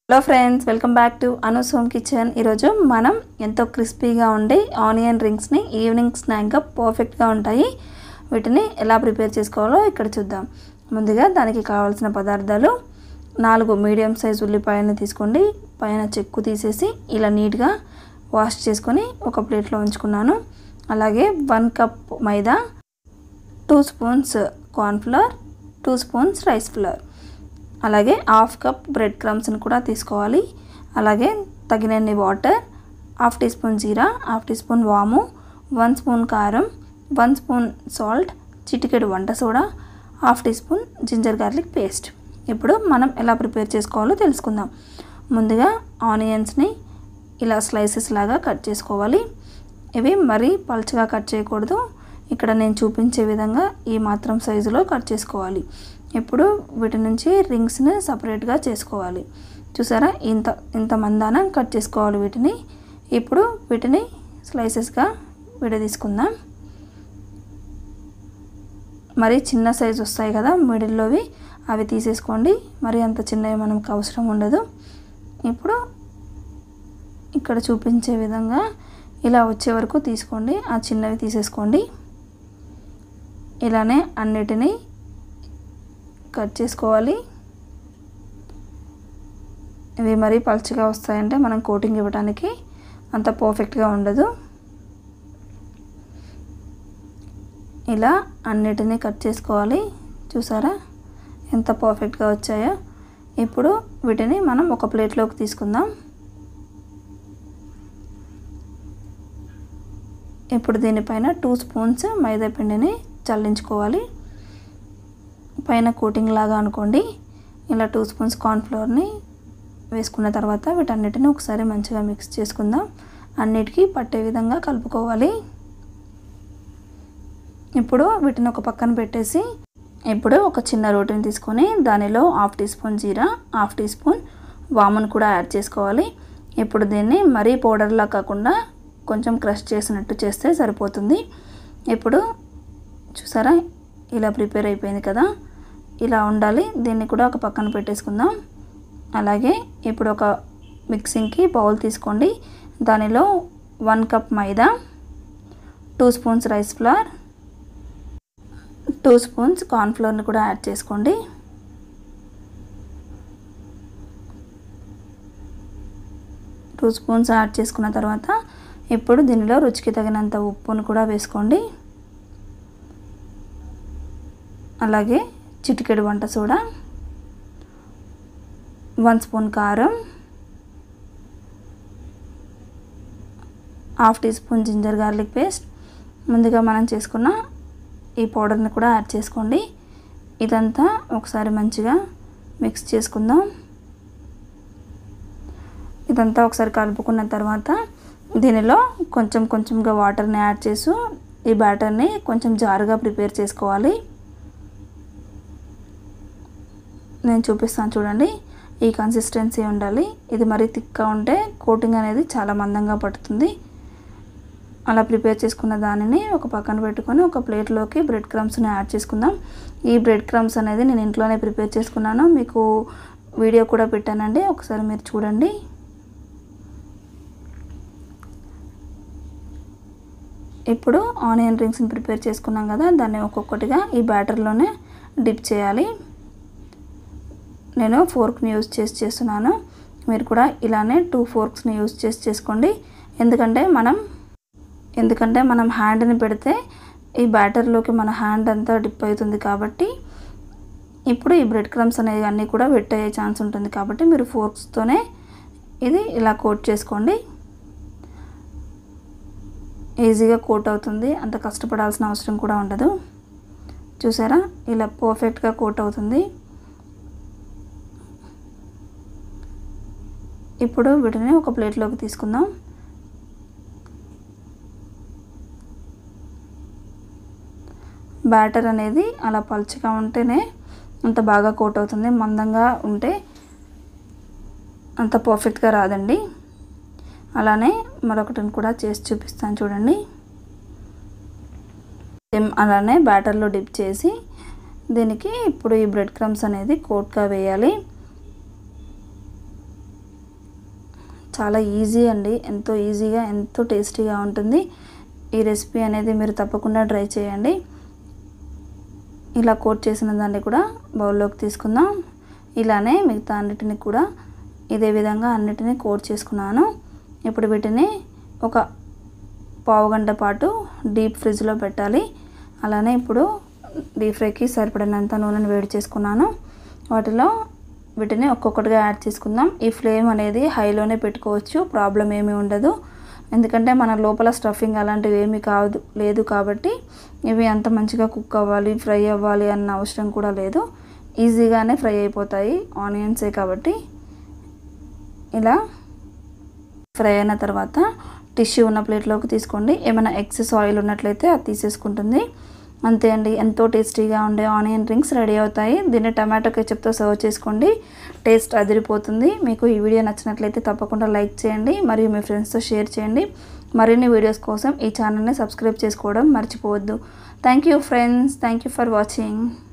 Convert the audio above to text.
hello friends welcome back to Anu's home kitchen ఈరోజు మనం ఎంతో క్రిస్పీగా ఉండే ఆనియన్ రింగ్స్ని ఈవినింగ్ స్నాక్గా పర్ఫెక్ట్గా ఉంటాయి వీటిని ఎలా ప్రిపేర్ చేసుకోవాలో ఇక్కడ చూద్దాం ముందుగా దానికి కావాల్సిన పదార్థాలు నాలుగు మీడియం సైజ్ ఉల్లిపాయలను తీసుకోండి పైన చెక్కు తీసేసి ఇలా నీట్గా వాష్ చేసుకొని ఒక ప్లేట్లో ఉంచుకున్నాను అలాగే one cup maida two spoons cornflour two spoons rice flour అలాగే హాఫ్ కప్ బ్రెడ్ క్రమ్స్ని కూడా తీసుకోవాలి అలాగే తగినన్ని water half teaspoon jeera half teaspoon వాము వన్ స్పూన్ కారం వన్ స్పూన్ సాల్ట్ చిటికెడు వంట soda half teaspoon ginger garlic paste ఇప్పుడు మనం ఎలా ప్రిపేర్ చేసుకోవాలో తెలుసుకుందాం ముందుగా ఆనియన్స్ని ఇలా స్లైసెస్ లాగా కట్ చేసుకోవాలి ఇవి మరీ పల్చగా కట్ చేయకూడదు ఇక్కడ నేను చూపించే విధంగా ఈ మాత్రం సైజులో కట్ చేసుకోవాలి ఇప్పుడు వీటి నుంచి రింగ్స్ని సపరేట్గా చేసుకోవాలి చూసారా ఇంత ఇంత మందాన కట్ చేసుకోవాలి వీటిని ఇప్పుడు వీటిని స్లైసెస్గా విడదీసుకుందాం మరి చిన్న సైజు వస్తాయి కదా మిడిల్లోవి అవి తీసేసుకోండి మరి అంత చిన్నవి మనకు అవసరం ఉండదు ఇప్పుడు ఇక్కడ చూపించే విధంగా ఇలా వచ్చే వరకు తీసుకోండి ఆ చిన్నవి తీసేసుకోండి ఇలానే అన్నిటినీ కట్ చేసుకోవాలి ఇవి మరీ పలుచగా వస్తాయంటే మనం కోటింగ్ ఇవ్వడానికి అంత పర్ఫెక్ట్గా ఉండదు ఇలా అన్నిటినీ కట్ చేసుకోవాలి చూసారా ఎంత పర్ఫెక్ట్గా వచ్చాయో ఇప్పుడు వీటిని మనం ఒక ప్లేట్లోకి తీసుకుందాం ఇప్పుడు దీనిపైన టూ స్పూన్స్ మైదా పిండిని చల్లించుకోవాలి పైన కోటింగ్ లాగా అనుకోండి ఇలా టూ స్పూన్స్ కార్న్ఫ్లోర్ని వేసుకున్న తర్వాత వీటన్నిటిని ఒకసారి మంచిగా మిక్స్ చేసుకుందాం అన్నిటికీ పట్టే విధంగా కలుపుకోవాలి ఇప్పుడు వీటిని ఒక పక్కన పెట్టేసి ఇప్పుడు ఒక చిన్న రోటిని తీసుకొని దానిలో half teaspoon jeera half teaspoon వామును కూడా యాడ్ చేసుకోవాలి ఇప్పుడు దీన్ని మరీ పౌడర్లా కాకుండా కొంచెం క్రష్ చేసినట్టు చేస్తే సరిపోతుంది ఇప్పుడు చూసారా ఇలా ప్రిపేర్ అయిపోయింది కదా ఇలా ఉండాలి దీన్ని కూడా ఒక పక్కన పెట్టేసుకుందాం అలాగే ఇప్పుడు ఒక మిక్సింగ్కి బౌల్ తీసుకోండి దానిలో one cup maida two spoons rice flour two spoons కార్న్ఫ్లవర్ని కూడా యాడ్ చేసుకోండి టూ స్పూన్స్ యాడ్ చేసుకున్న తర్వాత ఇప్పుడు దీనిలో రుచికి తగినంత ఉప్పును కూడా వేసుకోండి అలాగే చిటికెడు వంట సోడా వన్ స్పూన్ కారం half teaspoon ginger garlic paste ముందుగా మనం చేసుకున్న ఈ పౌడర్ని కూడా యాడ్ చేసుకోండి ఇదంతా ఒకసారి మంచిగా మిక్స్ చేసుకుందాం ఇదంతా ఒకసారి కలుపుకున్న తర్వాత దీనిలో కొంచెం కొంచెంగా వాటర్ని యాడ్ చేసి ఈ బ్యాటర్ని కొంచెం జారుగా ప్రిపేర్ చేసుకోవాలి నేను చూపిస్తాను చూడండి ఈ కన్సిస్టెన్సీ ఉండాలి ఇది మరీ థిక్గా ఉంటే కోటింగ్ అనేది చాలా మందంగా పడుతుంది అలా ప్రిపేర్ చేసుకున్న దానిని ఒక పక్కన పెట్టుకొని ఒక ప్లేట్లోకి బ్రెడ్ క్రమ్స్ని యాడ్ చేసుకుందాం ఈ బ్రెడ్ క్రమ్స్ అనేది నేను ఇంట్లోనే ప్రిపేర్ చేసుకున్నాను మీకు వీడియో కూడా పెట్టానండి ఒకసారి మీరు చూడండి ఇప్పుడు ఆనియన్ రింగ్స్ని ప్రిపేర్ చేసుకున్నాం కదా దాన్ని ఒక్కొక్కటిగా ఈ బ్యాటర్లోనే డిప్ చేయాలి నేను ఫోర్క్ని యూజ్ చేసి చేస్తున్నాను మీరు కూడా ఇలానే టూ ఫోర్క్స్ని యూజ్ చేసి చేసుకోండి ఎందుకంటే మనం ఎందుకంటే మనం హ్యాండ్ని పెడితే ఈ బ్యాటర్లోకి మన హ్యాండ్ అంతా డిప్ అవుతుంది కాబట్టి ఇప్పుడు ఈ బ్రెడ్ క్రమ్స్ అనేవి అన్నీ కూడా వెట్ అయ్యే ఛాన్స్ ఉంటుంది కాబట్టి మీరు ఫోర్క్స్తోనే ఇది ఇలా కోట్ చేసుకోండి ఈజీగా కోట్ అవుతుంది అంత కష్టపడాల్సిన అవసరం కూడా ఉండదు చూసారా ఇలా పర్ఫెక్ట్గా కోట్ అవుతుంది ఇప్పుడు వీటిని ఒక ప్లేట్లోకి తీసుకుందాం బ్యాటర్ అనేది అలా పలుచగా ఉంటేనే అంత బాగా కోట్ అవుతుంది మందంగా ఉంటే అంత పర్ఫెక్ట్గా రాదండి అలానే మరొకటిని కూడా చేసి చూపిస్తాను చూడండి సేమ్ అలానే బ్యాటర్లో డిప్ చేసి దీనికి ఇప్పుడు ఈ బ్రెడ్ క్రమ్స్ అనేది కోట్గా వేయాలి చాలా ఈజీ అండి ఎంతో ఈజీగా ఎంతో టేస్టీగా ఉంటుంది ఈ రెసిపీ అనేది మీరు తప్పకుండా ట్రై చేయండి ఇలా కోట్ చేసిన దాన్ని కూడా బౌల్లోకి తీసుకుందాం ఇలానే మిగతా అన్నిటిని కూడా ఇదే విధంగా అన్నిటినీ కోట్ చేసుకున్నాను ఇప్పుడు వీటిని ఒక పావు గంట పాటు డీప్ ఫ్రిడ్జ్లో పెట్టాలి అలానే ఇప్పుడు డీప్ ఫ్రైకి సరిపడినంత నూనెను వేడి చేసుకున్నాను వాటిలో వీటిని ఒక్కొక్కటిగా యాడ్ చేసుకుందాం ఈ ఫ్లేమ్ అనేది హైలోనే పెట్టుకోవచ్చు ప్రాబ్లం ఏమీ ఉండదు ఎందుకంటే మన లోపల స్టఫింగ్ అలాంటివి ఏమీ కాదు లేదు కాబట్టి ఇవి అంత మంచిగా కుక్ అవ్వాలి ఫ్రై అవ్వాలి అన్న అవసరం కూడా లేదు ఈజీగానే ఫ్రై అయిపోతాయి ఆనియన్సే కాబట్టి ఇలా ఫ్రై అయిన తర్వాత టిష్యూ ఉన్న ప్లేట్లోకి తీసుకోండి ఏమైనా ఎక్సెస్ ఆయిల్ ఉన్నట్లయితే అది తీసేసుకుంటుంది అంతే అండి ఎంతో టేస్టీగా ఉండే ఆనియన్ రింగ్స్ రెడీ అవుతాయి దీన్ని టమాటో కెచప్తో సర్వ్ చేసుకోండి టేస్ట్ అదిరిపోతుంది మీకు ఈ వీడియో నచ్చినట్లయితే తప్పకుండా లైక్ చేయండి మరియు మీ ఫ్రెండ్స్తో షేర్ చేయండి మరిన్ని వీడియోస్ కోసం ఈ ఛానల్ని సబ్స్క్రైబ్ చేసుకోవడం మర్చిపోవద్దు thank you friends thank you for watching